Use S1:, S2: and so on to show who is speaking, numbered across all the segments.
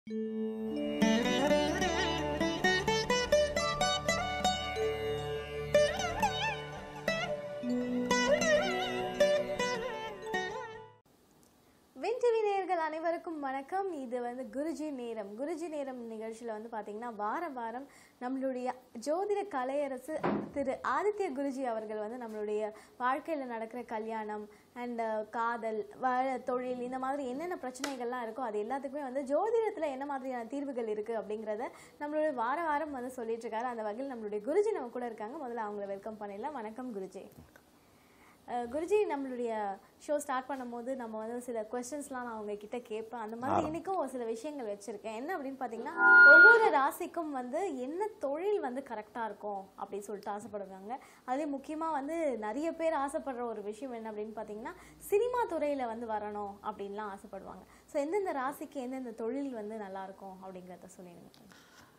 S1: win TV நேயர்கள் அனைவருக்கும் வணக்கம் இது வந்து குருஜி நேரம் குருஜி நேரம் நிகழ்ச்சியில் வந்து பார்த்தீங்கன்னா வாரம் வாரம் நம்மளுடைய ஜோதிட கலையரசு திரு ஆதித்ய குருஜி அவர்கள் வந்து நம்மளுடைய வாழ்க்கையில் நடக்கிற கல்யாணம் அண்ட் காதல் வாழ தொழில் இந்த மாதிரி என்னென்ன பிரச்சனைகள்லாம் இருக்கோ அது எல்லாத்துக்குமே வந்து ஜோதிடத்தில் என்ன மாதிரியான தீர்வுகள் இருக்குது அப்படிங்கிறத நம்மளுடைய வார வாரம் வந்து சொல்லிட்டு இருக்காரு அந்த வகையில் நம்மளுடைய குருஜி நம்ம கூட இருக்காங்க முதல்ல அவங்கள வெல்கம் பண்ணிடலாம் வணக்கம் குருஜி அஹ் குருஜி நம்மளுடைய ஷோ ஸ்டார்ட் பண்ணும்போது நம்ம வந்து சில கொஸ்டின்ஸ்லாம் நான் அவங்க கிட்ட கேட்பேன் அந்த மாதிரி இன்னைக்கும் ஒரு சில விஷயங்கள் வச்சிருக்கேன் என்ன அப்படின்னு பார்த்தீங்கன்னா ஒவ்வொரு ராசிக்கும் வந்து என்ன தொழில் வந்து கரெக்டாக இருக்கும் அப்படின்னு சொல்லிட்டு ஆசைப்படுவாங்க அதுலேயும் முக்கியமாக வந்து நிறைய பேர் ஆசைப்படுற ஒரு விஷயம் என்ன அப்படின்னு பார்த்தீங்கன்னா சினிமா துறையில் வந்து வரணும் அப்படின்லாம் ஆசைப்படுவாங்க ஸோ எந்தெந்த ராசிக்கு எந்தெந்த தொழில் வந்து நல்லா இருக்கும் அப்படிங்கிறத சொல்லிடுங்க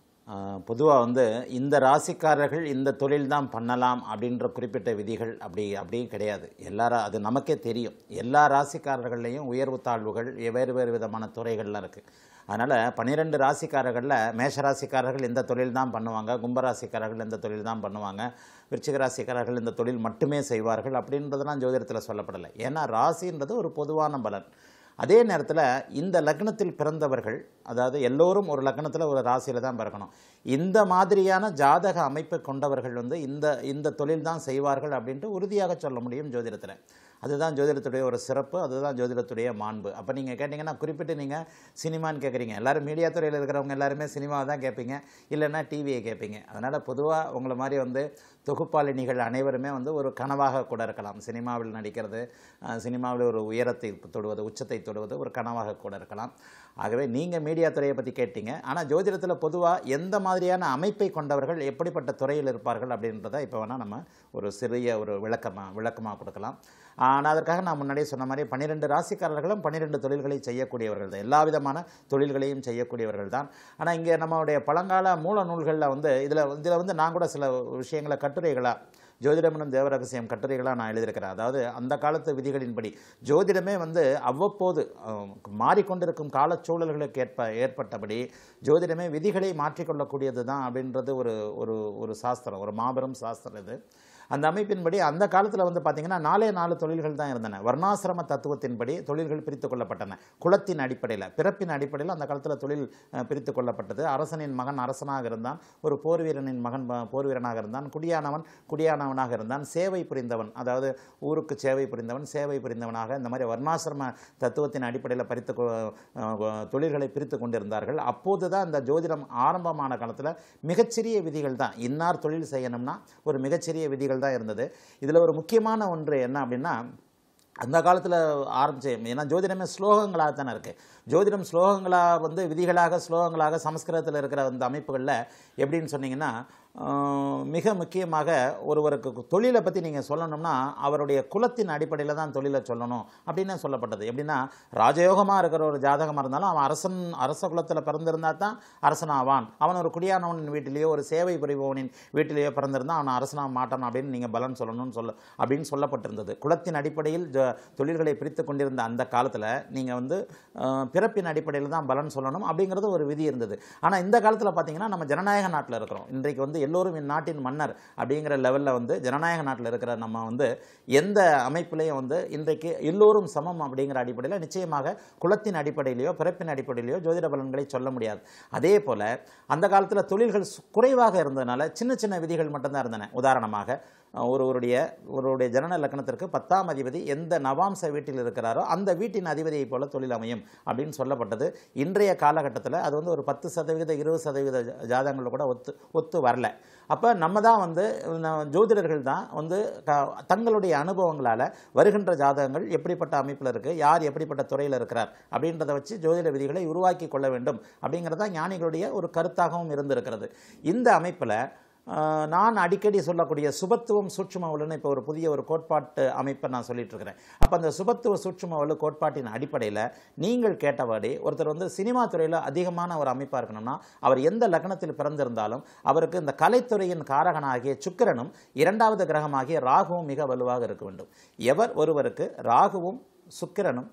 S2: பொதுவாக வந்து இந்த ராசிக்காரர்கள் இந்த தொழில் தான் பண்ணலாம் அப்படின்ற குறிப்பிட்ட விதிகள் அப்படி அப்படியும் கிடையாது எல்லாரா அது நமக்கே தெரியும் எல்லா ராசிக்காரர்கள்லேயும் உயர்வு தாழ்வுகள் வேறு வேறு விதமான துறைகள்லாம் இருக்குது அதனால் பன்னிரெண்டு ராசிக்காரர்களில் மேஷ ராசிக்காரர்கள் இந்த தொழில் தான் பண்ணுவாங்க கும்பராசிக்காரர்கள் இந்த தொழில் தான் பண்ணுவாங்க விருச்சிக ராசிக்காரர்கள் இந்த தொழில் மட்டுமே செய்வார்கள் அப்படின்றதெல்லாம் ஜோதிடத்தில் சொல்லப்படலை ஏன்னா ராசின்றது ஒரு பொதுவான பலன் அதே நேரத்தில் இந்த லக்னத்தில் பிறந்தவர்கள் அதாவது எல்லோரும் ஒரு லக்னத்தில் ஒரு ராசியில் தான் பிறக்கணும் இந்த மாதிரியான ஜாதக அமைப்பை கொண்டவர்கள் வந்து இந்த இந்த தொழில் தான் செய்வார்கள் அப்படின்ட்டு உறுதியாக சொல்ல முடியும் ஜோதிடத்தில் அதுதான் ஜோதிடத்துடைய ஒரு சிறப்பு அதுதான் ஜோதிடத்துடைய மாண்பு அப்போ நீங்கள் கேட்டிங்கன்னா குறிப்பிட்டு நீங்கள் சினிமான்னு கேட்குறீங்க எல்லாரும் மீடியா துறையில் இருக்கிறவங்க எல்லாருமே சினிமாவை தான் கேட்பீங்க இல்லைன்னா டிவியை கேட்பீங்க அதனால் பொதுவாக உங்களை மாதிரி வந்து தொகுப்பாளினிகள் அனைவருமே வந்து ஒரு கனவாக கூட இருக்கலாம் சினிமாவில் நடிக்கிறது அஹ், சினிமாவில் ஒரு உயரத்தை தொடுவது உச்சத்தை தொடுவது ஒரு கனவாக கூட இருக்கலாம் ஆகவே நீங்கள் மீடியா துறையை பற்றி கேட்டீங்க ஆனால் ஜோதிடத்தில் பொதுவாக எந்த மாதிரியான அமைப்பை கொண்டவர்கள் எப்படிப்பட்ட துறையில் இருப்பார்கள் அப்படின்றத இப்போ வேணால் நம்ம ஒரு சிறிய ஒரு விளக்கமாக விளக்கமாக கொடுக்கலாம் ஆனால் அதற்காக நான் முன்னாடியே சொன்ன மாதிரி பன்னிரெண்டு ராசிக்காரர்களும் பன்னிரெண்டு தொழில்களை செய்யக்கூடியவர்கள் தான் எல்லா விதமான தொழில்களையும் செய்யக்கூடியவர்கள் தான் ஆனால் இங்கே நம்மளுடைய பழங்கால மூல நூல்களில் வந்து இதில் இதில் வந்து நான் கூட சில விஷயங்களை கட்டுரைகளாக ஜோதிடமெனும் தேவரகசியம் கட்டுரைகளாக நான் எழுதியிருக்கிறேன் அதாவது அந்த காலத்து விதிகளின்படி ஜோதிடமே வந்து அவ்வப்போது அஹ், மாறிக்கொண்டிருக்கும் காலச்சூழல்களுக்கு ஏற்ப ஏற்பட்டபடி ஜோதிடமே விதிகளை மாற்றிக்கொள்ளக்கூடியது தான் அப்படின்றது ஒரு ஒரு ஒரு சாஸ்திரம் ஒரு மாபெரும் சாஸ்திரம் இது அந்த அமைப்பின்படி அந்த காலத்தில் வந்து பார்த்திங்கன்னா நாலே நாலு தொழில்கள் தான் இருந்தன வர்ணாசிரம தத்துவத்தின்படி தொழில்கள் பிரித்து கொள்ளப்பட்டன குலத்தின் அடிப்படையில் பிறப்பின் அடிப்படையில் அந்த காலத்தில் தொழில் அஹ், பிரித்து கொள்ளப்பட்டது அரசனின் மகன் அரசனாக இருந்தான் ஒரு போர் வீரனின் மகன் ப- போர் வீரனாக இருந்தான் குடியானவன் குடியானவனாக இருந்தான் சேவை புரிந்தவன் அதாவது ஊருக்கு சேவை புரிந்தவன் சேவை புரிந்தவனாக இந்த மாதிரி வர்ணாசிரம தத்துவத்தின் அடிப்படையில் பறித்து கொ- அஹ், தொழில்களை பிரித்து கொண்டிருந்தார்கள் அப்போது தான் இந்த ஜோதிடம் ஆரம்பமான காலத்தில் மிகச்சிறிய விதிகள் தான் இன்னார் தொழில் செய்யணும்னா ஒரு மிகச்சிறிய விதிகள் தான் இருந்தது இதில் ஒரு முக்கியமான ஒன்று என்ன அப்படின்னா அந்த காலத்தில் ஆரம்பிச்சு ஏன்னா ஜோதிடமே ஸ்லோகங்களாக தானே இருக்குது ஜோதிடம் ஸ்லோகங்களாக வந்து விதிகளாக ஸ்லோகங்களாக சமஸ்கிருதத்தில் இருக்கிற அந்த அமைப்புகளில் எப்படின்னு சொன்னீங்கன்னா ஆஹ், மிக முக்கியமாக ஒருவருக்கு தொழிலை பற்றி நீங்கள் சொல்லணும்னா அவருடைய குலத்தின் அடிப்படையில் தான் தொழிலை சொல்லணும் அப்படின்னு சொல்லப்பட்டது எப்படின்னா ராஜயோகமாக இருக்கிற ஒரு ஜாதகமாக இருந்தாலும் அவன் அரசன் அரச குலத்தில் பிறந்திருந்தா தான் அரசனாவான் அவன் ஒரு குடியானவனின் வீட்டிலேயோ ஒரு சேவை புரிபவனின் வீட்டிலேயோ பிறந்திருந்தா அவன் அரசனாக மாட்டான் அப்படின்னு நீங்கள் பலன் சொல்லணும்னு சொல்ல அப்படின்னு சொல்லப்பட்டிருந்தது குலத்தின் அடிப்படையில் ஜ- தொழில்களை பிரித்து கொண்டிருந்த அந்த காலத்தில் நீங்கள் வந்து ஆஹ், பிறப்பின் அடிப்படையில் தான் பலன் சொல்லணும் அப்படிங்கிறது ஒரு விதி இருந்தது ஆனால் இந்த காலத்தில் பார்த்தீங்கன்னா நம்ம ஜனநாயக நாட்டில் இருக்கிறோம் இன்றைக்கு வந்து எல்லோரும் இந்நாட்டின் மன்னர் அப்படிங்கிற லெவலில் வந்து ஜனநாயக நாட்டில் இருக்கிற நம்ம வந்து எந்த அமைப்பிலையும் வந்து இன்றைக்கு எல்லோரும் சமம் அப்படிங்கிற அடிப்படையில் நிச்சயமாக குலத்தின் அடிப்படையிலையோ பிறப்பின் அடிப்படையிலையோ ஜோதிட பலன்களை சொல்ல முடியாது அதே போல் அந்த காலத்தில் தொழில்கள் சு- குறைவாக இருந்ததுனால சின்ன சின்ன விதிகள் மட்டும்தான் இருந்தன உதாரணமாக அஹ், ஒருவருடைய ஒருவருடைய ஜனன லக்னத்திற்கு பத்தாம் அதிபதி எந்த நவாம்ச வீட்டில் இருக்கிறாரோ அந்த வீட்டின் அதிபதியைப் போல தொழில் அமையும் அப்படின்னு சொல்லப்பட்டது இன்றைய காலகட்டத்தில் அது வந்து ஒரு பத்து சதவீத இருபது சதவீத ஜா- ஜாதகங்கள் கூட ஒத்து ஒத்து வரல அப்போ நம்ம தான் வந்து ந- ஜோதிடர்கள் தான் வந்து க- தங்களுடைய அனுபவங்களால் வருகின்ற ஜாதகங்கள் எப்படிப்பட்ட அமைப்பில் இருக்குது யார் எப்படிப்பட்ட துறையில் இருக்கிறார் அப்படின்றத வச்சு ஜோதிட விதிகளை உருவாக்கி கொள்ள வேண்டும் அப்படிங்கிறது தான் ஞானிகளுடைய ஒரு கருத்தாகவும் இருந்திருக்கிறது இந்த அமைப்பில் ஆஹ், நான் அடிக்கடி சொல்லக்கூடிய சுபத்துவம் சூட்சும வலுன்னு இப்போ ஒரு புதிய ஒரு கோட்பாட்டு அமைப்பை நான் சொல்லிட்டு இருக்கிறேன் அப்போ அந்த சுபத்துவ சூட்சும வலு கோட்பாட்டின் அடிப்படையில் நீங்கள் கேட்டபடி ஒருத்தர் வந்து சினிமா துறையில் அதிகமான ஒரு அமைப்பாக இருக்கணும்னா அவர் எந்த லக்னத்தில் பிறந்திருந்தாலும் அவருக்கு இந்த கலைத்துறையின் காரகனாகிய சுக்கிரனும் இரண்டாவது கிரகமாகிய ராகுவும் மிக வலுவாக இருக்க வேண்டும் எவர் ஒருவருக்கு ராகுவும் சுக்கிரனும்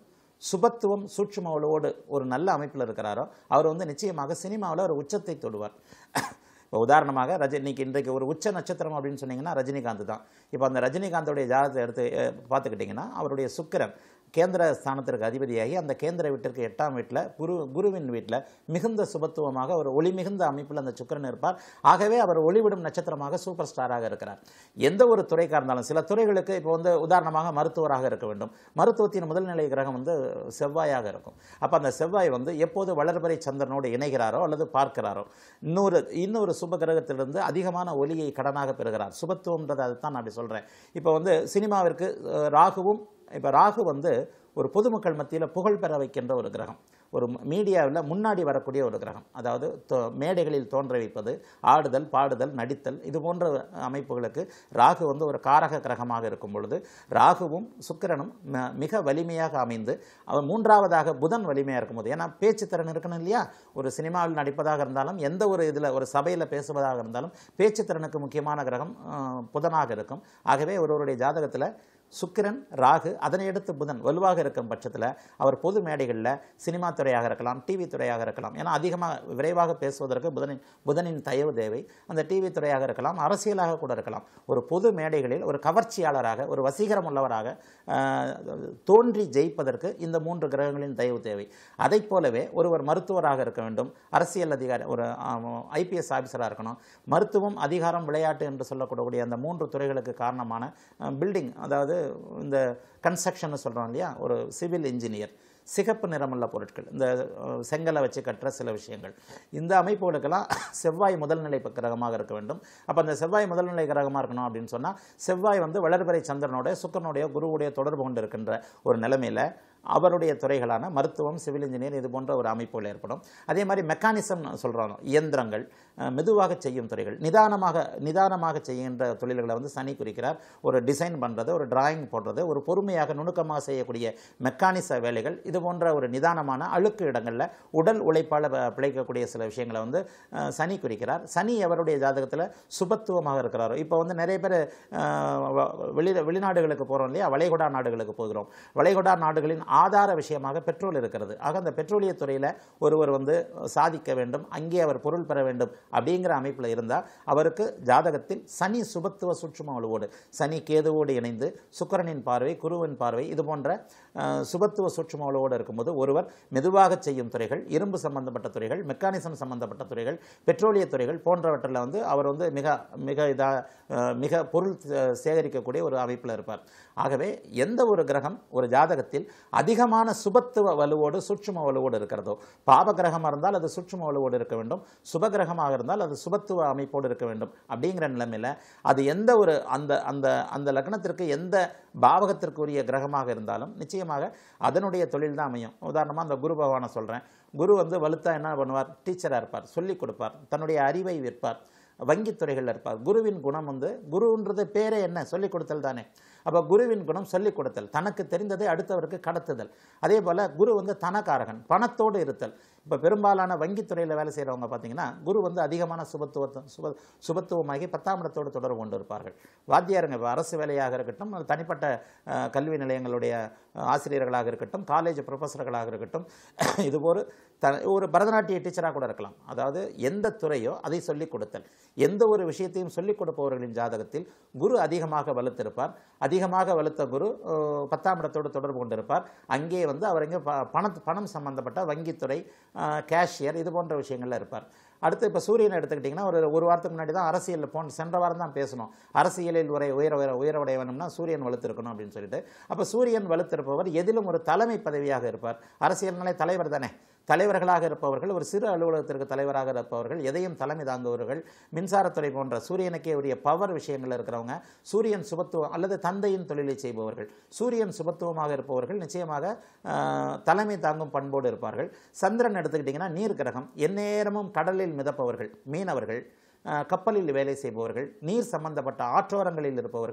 S2: சுபத்துவம் சூட்சுமவளோடு ஒரு நல்ல அமைப்பில் இருக்கிறாரோ அவர் வந்து நிச்சயமாக சினிமாவில் ஒரு உச்சத்தை தொடுவார் இப்போ உதாரணமாக ரஜினி இன்னைக்கு இன்றைக்கு ஒரு உச்ச நட்சத்திரம் அப்படின்னு சொன்னீங்கன்னா ரஜினிகாந்த் தான் இப்போ அந்த ரஜினிகாந்தோடைய ஜாதகத்தை எடுத்து அஹ், பார்த்துக்கிட்டிங்கன்னா அவருடைய சுக்கிரன் கேந்திர ஸ்தானத்திற்கு அதிபதியாகி அந்த கேந்திர வீட்டிற்கு எட்டாம் வீட்டில் குரு குருவின் வீட்டில் மிகுந்த சுபத்துவமாக ஒரு ஒளி மிகுந்த அமைப்பில் அந்த சுக்கிரன் இருப்பார் ஆகவே அவர் ஒளிவிடும் நட்சத்திரமாக சூப்பர் ஸ்டாராக இருக்கிறார் எந்த ஒரு துறைக்காக இருந்தாலும் சில துறைகளுக்கு இப்போ வந்து உதாரணமாக மருத்துவராக இருக்க வேண்டும் மருத்துவத்தின் முதல்நிலை கிரகம் வந்து செவ்வாயாக இருக்கும் அப்போ அந்த செவ்வாய் வந்து எப்போது வளர்பறை சந்திரனோடு இணைகிறாரோ அல்லது பார்க்கிறாரோ இன்னொரு இன்னொரு சுப கிரகத்திலிருந்து அதிகமான ஒளியை கடனாக பெறுகிறார் சுபத்துவம்ன்றது அதுதான் நான் அப்படி சொல்கிறேன் இப்போ வந்து சினிமாவிற்கு அஹ், ராகுவும் இப்போ ராகு வந்து ஒரு பொதுமக்கள் மத்தியில் புகழ் பெற வைக்கின்ற ஒரு கிரகம் ஒரு மீடியாவில் முன்னாடி வரக்கூடிய ஒரு கிரகம் அதாவது தோ- மேடைகளில் தோன்ற வைப்பது ஆடுதல் பாடுதல் நடித்தல் இது போன்ற அமைப்புகளுக்கு ராகு வந்து ஒரு காரக கிரகமாக இருக்கும் பொழுது ராகுவும் சுக்கிரனும் ம- மிக வலிமையாக அமைந்து அவர் மூன்றாவதாக புதன் வலிமையாக இருக்கும்போது ஏன்னா பேச்சு திறன் இருக்கணும் இல்லையா ஒரு சினிமாவில் நடிப்பதாக இருந்தாலும் எந்த ஒரு இதில் ஒரு சபையில் பேசுவதாக இருந்தாலும் பேச்சு திறனுக்கு முக்கியமான கிரகம் அஹ், புதனாக இருக்கும் ஆகவே ஒருவருடைய ஜாதகத்தில் சுக்கிரன் ராகு அதனை அடுத்து புதன் வலுவாக இருக்கும் பட்சத்தில் அவர் பொது மேடைகளில் சினிமா துறையாக இருக்கலாம் டிவி துறையாக இருக்கலாம் ஏன்னா அதிகமாக விரைவாக பேசுவதற்கு புதனின் புதனின் தயவு தேவை அந்த டிவி துறையாக இருக்கலாம் அரசியலாக கூட இருக்கலாம் ஒரு பொது மேடைகளில் ஒரு கவர்ச்சியாளராக ஒரு வசீகரம் உள்ளவராக ஆஹ், தோன்றி ஜெயிப்பதற்கு இந்த மூன்று கிரகங்களின் தயவு தேவை அதைப் போலவே ஒருவர் மருத்துவராக இருக்க வேண்டும் அரசியல் அதிகாரி ஒரு ஐபிஎஸ் ஆஃபீஸராக இருக்கணும் மருத்துவம் அதிகாரம் விளையாட்டு என்று சொல்லக்கூடிய அந்த மூன்று துறைகளுக்கு காரணமான பில்டிங் அதாவது இந்த கன்ஸ்ட்ரக்ஷன் சொல்கிறோம் இல்லையா ஒரு சிவில் இன்ஜினியர் சிகப்பு நிறமுள்ள பொருட்கள் இந்த அஹ், செங்கலை வச்சு கட்டுற சில விஷயங்கள் இந்த அமைப்புகளுக்கெல்லாம் செவ்வாய் முதல்நிலை ப- கிரகமாக இருக்க வேண்டும் அப்போ அந்த செவ்வாய் முதல்நிலை கிரகமாக இருக்கணும் அப்படின்னு சொன்னால் செவ்வாய் வந்து வளர்பிறை சந்திரனுடைய சுக்கரனுடைய குருவுடைய தொடர்பு கொண்டு இருக்கின்ற ஒரு நிலைமையில் அவருடைய துறைகளான மருத்துவம் சிவில் இன்ஜினியர் இது போன்ற ஒரு அமைப்புகள் ஏற்படும் அதே மாதிரி மெக்கானிசம் சொல்கிறாங்க இயந்திரங்கள் அஹ், மெதுவாக செய்யும் துறைகள் நிதானமாக நிதானமாக செய்கின்ற தொழில்களை வந்து சனி குறிக்கிறார் ஒரு டிசைன் பண்ணுறது ஒரு டிராயிங் போடுறது ஒரு பொறுமையாக நுணுக்கமாக செய்யக்கூடிய மெக்கானிச வேலைகள் இது போன்ற ஒரு நிதானமான அழுக்கு இடங்களில் உடல் உழைப்பால் ப- பிழைக்கக்கூடிய சில விஷயங்களை வந்து அஹ், சனி குறிக்கிறார் சனி அவருடைய ஜாதகத்தில் சுபத்துவமாக இருக்கிறார் இப்போ வந்து நிறைய பேர் அஹ், வ- வெளி வெளிநாடுகளுக்கு போகிறோம் இல்லையா வளைகுடா நாடுகளுக்கு போகிறோம் வளைகுடா நாடுகளின் ஆதார விஷயமாக பெட்ரோல் இருக்கிறது ஆக அந்த பெட்ரோலிய துறையில் ஒருவர் வந்து சாதிக்க வேண்டும் அங்கே அவர் பொருள் பெற வேண்டும் அப்படிங்கிற அமைப்பில் இருந்தால் அவருக்கு ஜாதகத்தில் சனி சுபத்துவ சுற்றும வலுவோடு சனி கேதுவோடு இணைந்து சுக்கிரனின் பார்வை குருவின் பார்வை இது போன்ற அஹ், சுபத்துவ சுற்றும வலுவோடு இருக்கும்போது ஒருவர் மெதுவாக செய்யும் துறைகள் இரும்பு சம்பந்தப்பட்ட துறைகள் மெக்கானிசம் சம்பந்தப்பட்ட துறைகள் பெட்ரோலிய துறைகள் போன்றவற்றில் வந்து அவர் வந்து மிக மிக இதாக மிக பொருள் சே- சேகரிக்கக்கூடிய ஒரு அமைப்பில் இருப்பார் ஆகவே எந்த ஒரு கிரகம் ஒரு ஜாதகத்தில் அதிகமான சுபத்துவ வலுவோடு சூட்சும வலுவோடு இருக்கிறதோ பாப கிரகமாக இருந்தால் அது சூட்சும வலுவோடு இருக்க வேண்டும் சுப கிரகமாக இருந்தால் அது சுபத்துவ அமைப்போடு இருக்க வேண்டும் அப்படிங்கிற நிலைமையில் அது எந்த ஒரு அந்த அந்த அந்த லக்னத்திற்கு எந்த பாவகத்திற்குரிய கிரகமாக இருந்தாலும் நிச்சயமாக அதனுடைய தொழில் தான் அமையும் உதாரணமாக அந்த குரு பகவானை சொல்கிறேன் குரு வந்து வலுத்தா என்ன பண்ணுவார் டீச்சராக இருப்பார் சொல்லிக் கொடுப்பார் தன்னுடைய அறிவை விற்பார் வங்கித் துறைகளில் இருப்பார் குருவின் குணம் வந்து குருன்றது பேரே என்ன சொல்லிக் கொடுத்தல் தானே அப்போ குருவின் குணம் சொல்லிக் கொடுத்தல் தனக்கு தெரிந்ததை அடுத்தவருக்கு கடத்துதல் அதே போல் குரு வந்து தனக்காரகன் பணத்தோடு இருத்தல் இப்போ பெரும்பாலான வங்கித்துறையில் வேலை செய்கிறவங்க பார்த்தீங்கன்னா குரு வந்து அதிகமான சுபத்துவத்தை சுப சுபத்துவமாகி பத்தாம் இடத்தோடு தொடர்பு கொண்டு இருப்பார்கள் வாத்தியாருங்க இப்போ அரசு வேலையாக இருக்கட்டும் அல்லது தனிப்பட்ட அஹ், கல்வி நிலையங்களுடைய அஹ், ஆசிரியர்களாக இருக்கட்டும் காலேஜ் ப்ரொஃபஸர்களாக இருக்கட்டும் இதுபோல் த ஒரு பரதநாட்டிய டீச்சராக கூட இருக்கலாம் அதாவது எந்த துறையோ அதை சொல்லிக் கொடுத்தல் எந்த ஒரு விஷயத்தையும் சொல்லிக் கொடுப்பவர்களின் ஜாதகத்தில் குரு அதிகமாக வலுத்திருப்பார் அதிகமாக வலுத்த குரு அஹ், பத்தாம் இடத்தோடு தொடர்பு கொண்டிருப்பார் அங்கே வந்து அவர் இங்கே ப பணம் பணம் சம்பந்தப்பட்ட வங்கித்துறை கேஷியர் இது போன்ற விஷயங்கள்ல இருப்பார் அடுத்து இப்போ சூரியனை எடுத்துக்கிட்டிங்கன்னா ஒரு ஒரு வாரத்துக்கு முன்னாடி தான் அரசியலில் போன சென்ற வாரம் தான் பேசணும் அரசியலில் உரை உயர உயர உயரடைய வேணும்னா சூரியன் வலுத்திருக்கணும் அப்படின்னு சொல்லிட்டு அப்போ சூரியன் வலுத்திருப்பவர் எதிலும் ஒரு தலைமை பதவியாக இருப்பார் அரசியல்னாலே தலைவர் தானே தலைவர்களாக இருப்பவர்கள் ஒரு சிறு அலுவலகத்திற்கு தலைவராக இருப்பவர்கள் எதையும் தலைமை தாங்குவவர்கள் மின்சாரத்துறை போன்ற சூரியனுக்கே உரிய பவர் விஷயங்கள் இருக்கிறவங்க சூரியன் சுபத்துவம் அல்லது தந்தையின் தொழிலை செய்பவர்கள் சூரியன் சுபத்துவமாக இருப்பவர்கள் நிச்சயமாக ஆஹ், தலைமை தாங்கும் பண்போடு இருப்பார்கள் சந்திரன் எடுத்துக்கிட்டிங்கன்னா நீர் கிரகம் எந்நேரமும் கடலில் மிதப்பவர்கள் மீனவர்கள் ஆஹ், கப்பலில் வேலை செய்பவர்கள் நீர் சம்பந்தப்பட்ட ஆற்றோரங்களில் இருப்பவர்கள்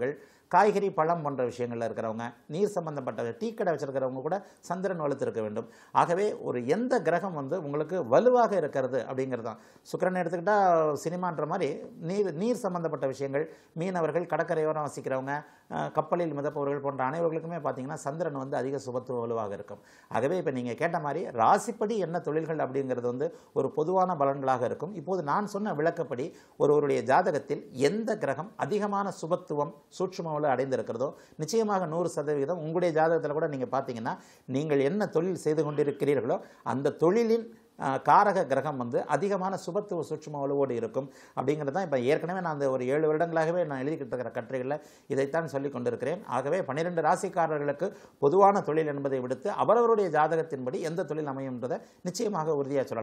S2: காய்கறி பழம் போன்ற விஷயங்களில் இருக்கிறவங்க நீர் சம்பந்தப்பட்ட டீ கடை வச்சிருக்கிறவங்க கூட சந்திரன் வலுத்திருக்க வேண்டும் ஆகவே ஒரு எந்த கிரகம் வந்து உங்களுக்கு வலுவாக இருக்கிறது அப்படிங்கிறது தான் சுக்கிரன் எடுத்துக்கிட்டால் சினிமான்ற மாதிரி நீர் நீர் சம்பந்தப்பட்ட விஷயங்கள் மீனவர்கள் கடற்கரையோரம் வசிக்கிறவங்க அஹ், கப்பலில் மிதப்பவர்கள் போன்ற அனைவர்களுக்குமே பார்த்தீங்கன்னா சந்திரன் வந்து அதிக சுபத்துவ வலுவாக இருக்கும் ஆகவே இப்போ நீங்கள் கேட்ட மாதிரி ராசிப்படி என்ன தொழில்கள் அப்படிங்கிறது வந்து ஒரு பொதுவான பலன்களாக இருக்கும் இப்போது நான் சொன்ன விளக்கப்படி ஒருவருடைய ஜாதகத்தில் எந்த கிரகம் அதிகமான சுபத்துவம் சூட்சுமவலு அடைந்திருக்கிறதோ நிச்சயமாக நூறு சதவீதம் உங்களுடைய ஜாதகத்தில் கூட நீங்கள் பார்த்தீங்கன்னா நீங்கள் என்ன தொழில் செய்து கொண்டிருக்கிறீர்களோ அந்த தொழிலின் ஆஹ், காரக கிரகம் வந்து அதிகமான சுபத்துவ சூட்சும வலுவோடு இருக்கும் அப்படிங்கிறது தான் இப்போ ஏற்கனவே நான் அந்த ஒரு ஏழு வருடங்களாகவே நான் எழுதிக்கிட்டு இருக்கிற கட்டுரைகளில் இதைத்தான் சொல்லி கொண்டிருக்கிறேன் ஆகவே பன்னிரெண்டு ராசிக்காரர்களுக்கு பொதுவான தொழில் என்பதை விடுத்து அவரவருடைய ஜாதகத்தின்படி எந்த தொழில் அமையும் என்பதை நிச்சயமாக உறுதியாக சொல்லலாம்